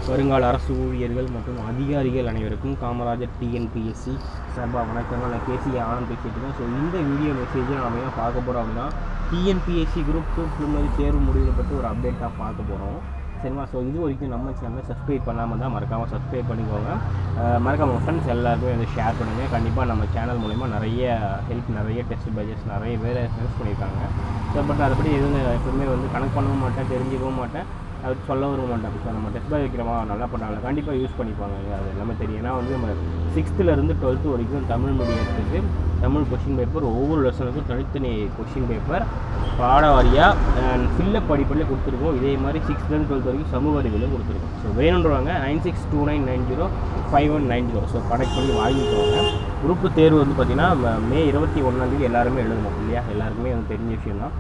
வருங்கால அரசு ஊழியர்கள் மற்றும் அதிகாரிகள் அனைவருக்கும் காமராஜர் டிஎன்பிஎஸ்சி சார்பாக வணக்கங்கள் நான் கேசி ஆனந்த் பேசிட்டு இருக்கேன் ஸோ இந்த வீடியோ மெசேஜில் நம்ம ஏன் பார்க்க போகிறோம் அப்படின்னா டிஎன்பிஎஸ்சி குரூப் டூ பிரிமரி தேர்வு முடிவுகளை பற்றி ஒரு அப்டேட்டாக பார்க்க போகிறோம் சரிங்களா ஸோ இது வரைக்கும் நம்ம சேனலை சப்ஸ்கிரைப் பண்ணாமல் தான் மறக்காமல் சப்ஸ்கிரைப் பண்ணிக்கோங்க அஹ் மறக்காம உங்கள் ஃப்ரெண்ட்ஸ் எல்லாருக்குமே வந்து ஷேர் பண்ணுங்கள் கண்டிப்பாக நம்ம சேனல் மூலிமா நிறைய ஹெல்ப் நிறைய டெஸ்ட் பேஜஸ் நிறைய பேர் யூஸ் பண்ணியிருக்காங்க ஸோ பட் அதுபடி எதுவும் எப்பவுமே வந்து கணக்கு பண்ணவும் மாட்டேன் தெரிஞ்சுக்கவும் மாட்டேன் அது சொல்ல வர மாட்டேன் ஸோ நம்ம டெஸ்ட் பேஜ் வைக்கிறோமா நல்லா பண்ணாங்க கண்டிப்பாக யூஸ் பண்ணிப்பாங்க அது எல்லாமே தெரியும் ஏன்னா வந்து நம்ம சிக்ஸ்த்துலேருந்து டுவெல்த்து வரைக்கும் தமிழ் மீடியத்துக்கு தமிழ் கொஷின் பேப்பர் ஒவ்வொரு லெசனுக்கும் தனித்தனி கொஷின் பேப்பர் பாட வாரியாக ஃபில்லப் படிப்படியில் கொடுத்துருக்கோம் இதே மாதிரி சிக்ஸ்த்லேருந்து டுவெல்த் வரைக்கும் சமூக அறிவியலும் கொடுத்துருக்கோம் ஸோ வேணுன்றவங்க nine six two nine nine zero five one nine zero so connect பண்ணி வாங்கிக்கோங்க குரூப் தேர்வு வந்து பார்த்திங்கன்னா ம- மே இருபத்தி ஒன்றாந்தேதி எல்லாருமே எழுதணும் இல்லையா எல்லாருக்குமே வந்து தெரிஞ்ச விஷயம் தான்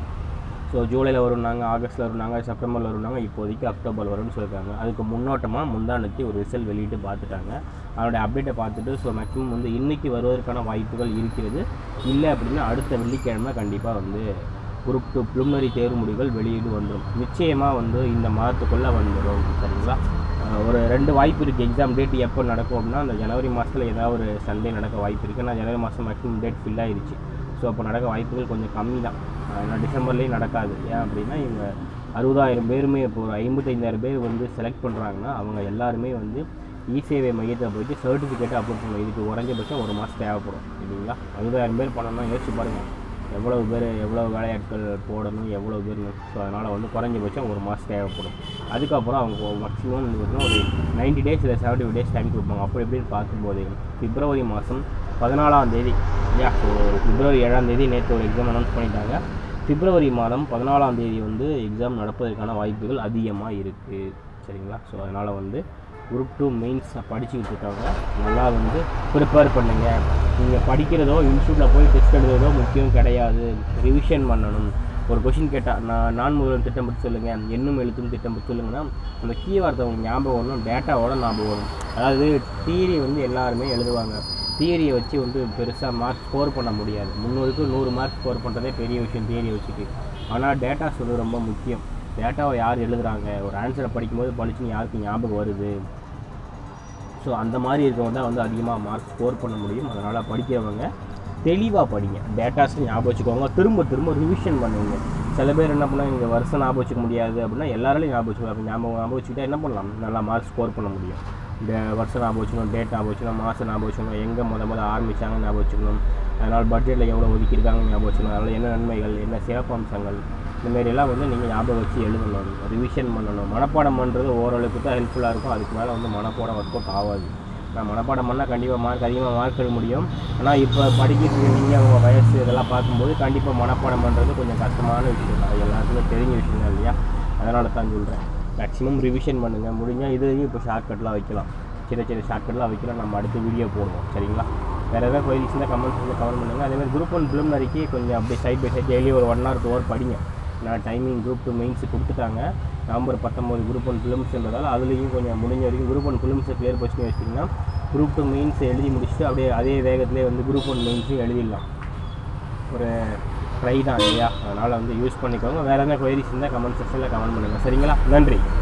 ஸோ ஜூலையில் வரும்னாங்க ஆகஸ்ட்டில் வரும்னாங்க செப்டம்பரில் வரும்னாங்க இப்போதைக்கு அக்டோபர் வரும்னு சொல்லியிருக்காங்க அதுக்கு முன்னோட்டமாக முந்தானத்தி ஒரு ரிசல்ட் வெளியிட்டு பார்த்துட்டாங்க அதனுடைய அப்டேட்டை பார்த்துட்டு ஸோ மேக்ஸிமம் வந்து இன்றைக்கி வருவதற்கான வாய்ப்புகள் இருக்கிறது இல்லை அப்படின்னா அடுத்த வெள்ளிக்கிழமை கண்டிப்பாக வந்து குரூப் டூ ப்ரிலிமினரி தேர்வு முடிவுகள் வெளியீடு வந்துடும் நிச்சயமாக வந்து இந்த மாதத்துக்குள்ளே வந்துடும் சரிங்களா அஹ் ஒரு ரெண்டு வாய்ப்பு இருக்குது எக்ஸாம் டேட் எப்போ நடக்கும் அப்படின்னா அந்த ஜனவரி மாதத்தில் ஏதாவது ஒரு சண்டே நடக்க வாய்ப்பு இருக்குது நான் ஜனவரி மாதம் மேக்ஸிமம் டேட் ஃபில் ஆயிருச்சு ஸோ அப்போ நடக்க வாய்ப்புகள் கொஞ்சம் கம்மி தான் ஏன்னா டிசம்பர்லேயும் நடக்காது ஏன் அப்படின்னா இவங்க அறுபதாயிரம் பேருமே இப்போ ஒரு ஐம்பத்தைந்தாயிரம் பேர் வந்து செலக்ட் பண்ணுறாங்கன்னா அவங்க எல்லாருமே வந்து இ சேவை மையத்தை போயிட்டு சர்டிஃபிகேட்டை அப்லோட் பண்ணணும் இதுக்கு குறைஞ்சபட்சம் ஒரு மாதம் தேவைப்படும் இல்லைங்களா அறுபதாயிரம் பேர் பண்ணணும்னா யோசிச்சு பாருங்கள் எவ்வளவு பேர் எவ்வளோ வேலையாட்கள் போடணும் எவ்வளோ பேர் ஸோ அதனால் வந்து குறைஞ்சபட்சம் ஒரு மாதம் தேவைப்படும் அதுக்கப்புறம் அவங்க மேக்ஸிமம் வந்து பார்த்தீங்கன்னா ஒரு நைன்டி டேஸ் இல்லை செவன்ட்டி ஃபைவ் டேஸ் டைம் கொடுப்பாங்க அப்படி இப்படின்னு பார்க்கும்போது பிப்ரவரி மாதம் பதினாலாம் தேதி இல்லையா ஸோ பிப்ரவரி ஏழாம் தேதி நேற்று ஒரு எக்ஸாம் அனௌன்ஸ் பண்ணிட்டாங்க பிப்ரவரி மாதம் பதினாலாம் தேதி வந்து எக்ஸாம் நடப்பதற்கான வாய்ப்புகள் அதிகமாக இருக்குது சரிங்களா ஸோ அதனால் வந்து குரூப் டூ மெயின்ஸ் படிச்சுக்கிட்டு இருக்காங்க நல்லா வந்து ப்ரிப்பேர் பண்ணுங்கள் நீங்கள் படிக்கிறதோ இன்ஸ்டியூட்டில் போய் டெஸ்ட் எழுதுறதோ முக்கியம் கிடையாது ரிவிஷன் பண்ணணும் ஒரு கொஷின் கேட்டால் நான் நான் முதல்வன் திட்டம் பற்றி சொல்லுங்கள் எண்ணும் எழுத்தும் திட்டம் பற்றி சொல்லுங்கன்னா அந்த கீ வார்த்தை உங்களுக்கு ஞாபகம் வரணும் டேட்டாவோட ஞாபகம் வரும் அதாவது தியரி வந்து எல்லாருமே எழுதுவாங்க தியரியை வச்சு வந்து பெருசாக மார்க் ஸ்கோர் பண்ண முடியாது முந்நூறுக்கு நூறு மார்க் ஸ்கோர் பண்ணுறதே பெரிய விஷயம் தியரியை வச்சுட்டு ஆனால் டேட்டாஸ் வந்து ரொம்ப முக்கியம் டேட்டாவை யார் எழுதுறாங்க ஒரு ஆன்சரை படிக்கும்போது படிச்சுன்னு யாருக்கு ஞாபகம் வருது ஸோ அந்த மாதிரி இருக்கவங்க தான் வந்து அதிகமாக மார்க் ஸ்கோர் பண்ண முடியும் அதனால் படிக்கிறவங்க தெளிவாக படிங்க டேட்டாஸ் ஞாபகம் வச்சுக்கோங்க திரும்ப திரும்ப ரிவிஷன் பண்ணுவீங்க சில பேர் என்ன பண்ணால் இங்கே வருஷம் ஞாபகம் வச்சுக்க முடியாது அப்படின்னா எல்லாராலையும் ஞாபகம் வச்சுக்கலாம் அப்படி ஞாபகம் ஞாபகம் வச்சுக்கிட்டா என்ன பண்ணலாம் நல்லா மார்க் ஸ்கோர் பண்ண முடியும் இந்த வருஷம் ஞாபகம் வச்சுக்கணும் டேட் ஞாபகம் வச்சுக்கணும் மாதம் ஞாபகம் வச்சுக்கணும் எங்கே முத முத ஆரம்பிச்சாங்க ஞாபகம் வச்சுக்கணும் அதனால் பட்ஜெட்டில் எவ்வளோ ஒதுக்கியிருக்காங்க ஞாபகம் வச்சுக்கணும் அதனால் என்ன நன்மைகள் என்ன சிறப்பம்சங்கள் இந்த மாதிரி எல்லாம் வந்து நீங்கள் ஞாபகம் வச்சு எழுதணும் ரிவிஷன் பண்ணணும் மனப்பாடம் பண்ணுறது ஓரளவுக்கு தான் ஹெல்ப்ஃபுல்லாக இருக்கும் அதுக்கு மேலே வந்து மனப்பாடம் ஒர்க் அவுட் ஆகாது நான் மனப்பாடம் பண்ணால் கண்டிப்பாக மார்க் அதிகமாக மார்க் எடுக்க முடியும் ஆனால் இப்போ படிக்கிறதுக்கு நீங்கள் உங்கள் வயசு இதெல்லாம் பார்க்கும்போது கண்டிப்பாக மனப்பாடம் பண்ணுறது கொஞ்சம் கஷ்டமான விஷயம் தான் அது எல்லாத்துக்குமே தெரிஞ்ச விஷயம் தான் இல்லையா அதனால தான் சொல்கிறேன் மேக்ஸிமம் ரிவிஷன் பண்ணுங்கள் முடிஞ்சால் இதுலேயும் இப்போ ஷார்ட்கட்லாம் வைக்கலாம் சின்ன சின்ன ஷார்ட்கட்லாம் வைக்கலாம் நம்ம அடுத்த வீடியோ போடுவோம் சரிங்களா வேறு ஏதாவது கொயரிஸ் இருந்தால் கமெண்ட்ஸ் வந்து கமெண்ட் பண்ணுங்கள் அதேமாதிரி குரூப் ஒன் ப்ரிலிமினரிக்கு கொஞ்சம் அப்படியே சைட் பை சைட் டெய்லி ஒரு ஒன் ஹவர் டூ ஹவர் படிங்க நான் டைமிங் குரூப் டூ மெயின்ஸ் கொடுத்துட்டாங்க நவம்பர் பத்தொம்போது குரூப் ஒன் ஃபிலிம்ஸ்ன்றதால அதுலேயும் கொஞ்சம் முடிஞ்ச வரைக்கும் குரூப் ஒன் ஃபிலிம்ஸை கிளியர் பண்ணி வச்சிட்டிங்கன்னா குரூப் டூ மெயின்ஸ் எழுதி முடிச்சுட்டு அப்படியே அதே வேகத்திலே வந்து குரூப் ஒன் மெயின்ஸையும் எழுதிடலாம் ஒரு ட்ரை தான் இல்லையா அதனால் வந்து யூஸ் பண்ணிக்கோங்க வேறு எதாவது கொயரிஸ் இருந்தால் கமெண்ட் செக்ஷனில் கமெண்ட் பண்ணுங்கள் சரிங்களா நன்றி